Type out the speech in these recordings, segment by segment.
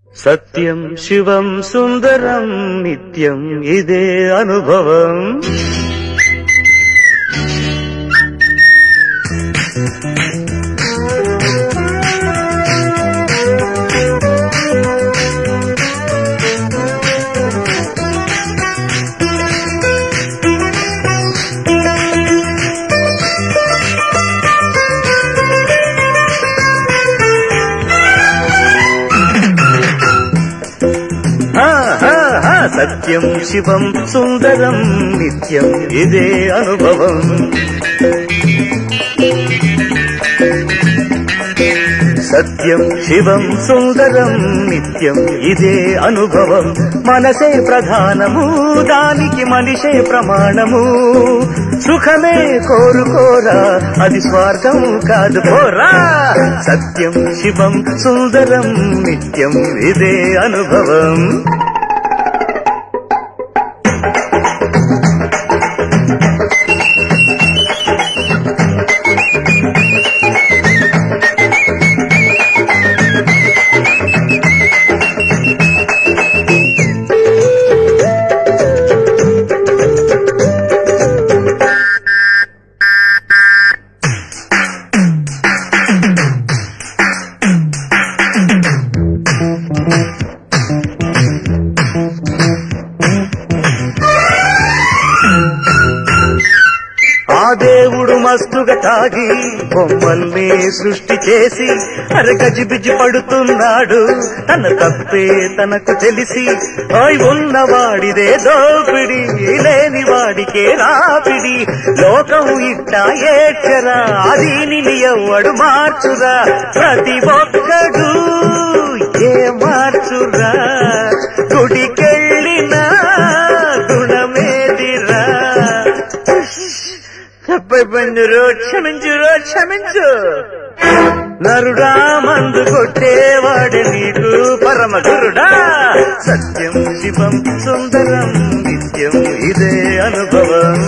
సత్యం శివం సుందరం నిత్యం ఇదే అనుభవం హా, హా, హా, సత్యం శివం సుందరం నిత్యం ఇదే అనుభవం సత్యం శివం సుందరం నిత్యం ఇదే అనుభవం మనసే ప్రధానము దానికి మనిషే ప్రమాణము సుఖమే కోరుకోరా అది స్వార్థం కాదు పోరా సత్యం శివం సుందరం నిత్యం ఇదే అనుభవం ఆ దేవుడు మస్తుగా తాగి బొమ్మల్ని సృష్టి చేసి అరే గజిబిజి పడుతున్నాడు తన తప్పే తనకు తెలిసి ఓయ్ ఉన్నవాడిదే దోపిడి లేని వాడికే రాపిడి లోకం ఇట్ట ఏడ్చరా దీనిని ఎవ్వడు మార్చురా ప్రతి ఒక్కడు ఏ మార్చురా గుడికెళ్ళినా గుణమేదిరా తప్పైపోయిందిరో క్షమించురో క్షమించు నరుడా మందు కొట్టేవాడు నీకు పరమ గురుడా సత్యం శివం సుందరం నిత్యం ఇదే అనుభవం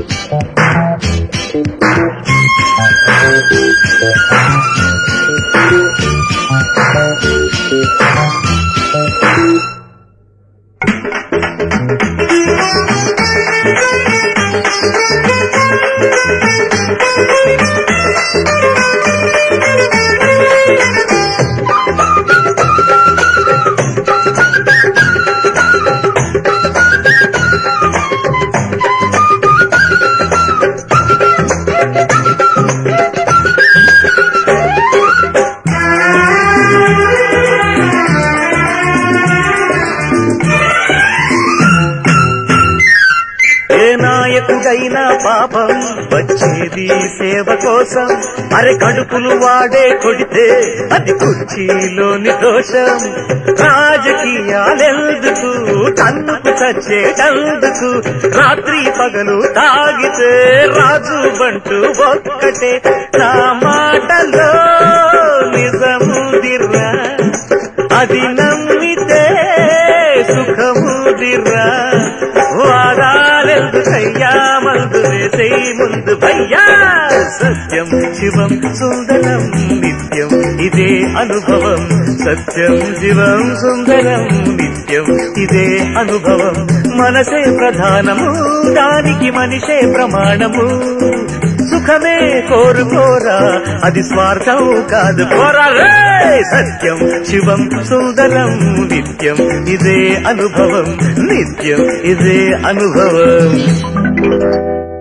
ఏ నాయకుడైనా పాపం వచ్చేది సేవ కోసం అరె కడుపులు వాడే కొడితే అది కుర్చీలోని దోషం రాజకీయాలెందుకు కన్నుకు చచ్చేటందుకు రాత్రి పగలు తాగితే రాజు బంటూ ఒక్కటే నా మాటలో నిజముదిరా అది నమ్మితే సుఖముదిరా వాదాలెందుకయ్యా మందు వేసే ముందు భయ్యా సత్యం శివం సుందరం నిత్యం ఇదే అనుభవం సత్యం శివం సుందరం నిత్యం ఇదే అనుభవం మనసే ప్రధానము దానికి మనిషే ప్రమాణము సుఖమే కోరుకోరా అది స్వార్థం కాదు కోరా రే! సత్యం శివం సుందరం నిత్యం ఇదే అనుభవం నిత్యం ఇదే అనుభవం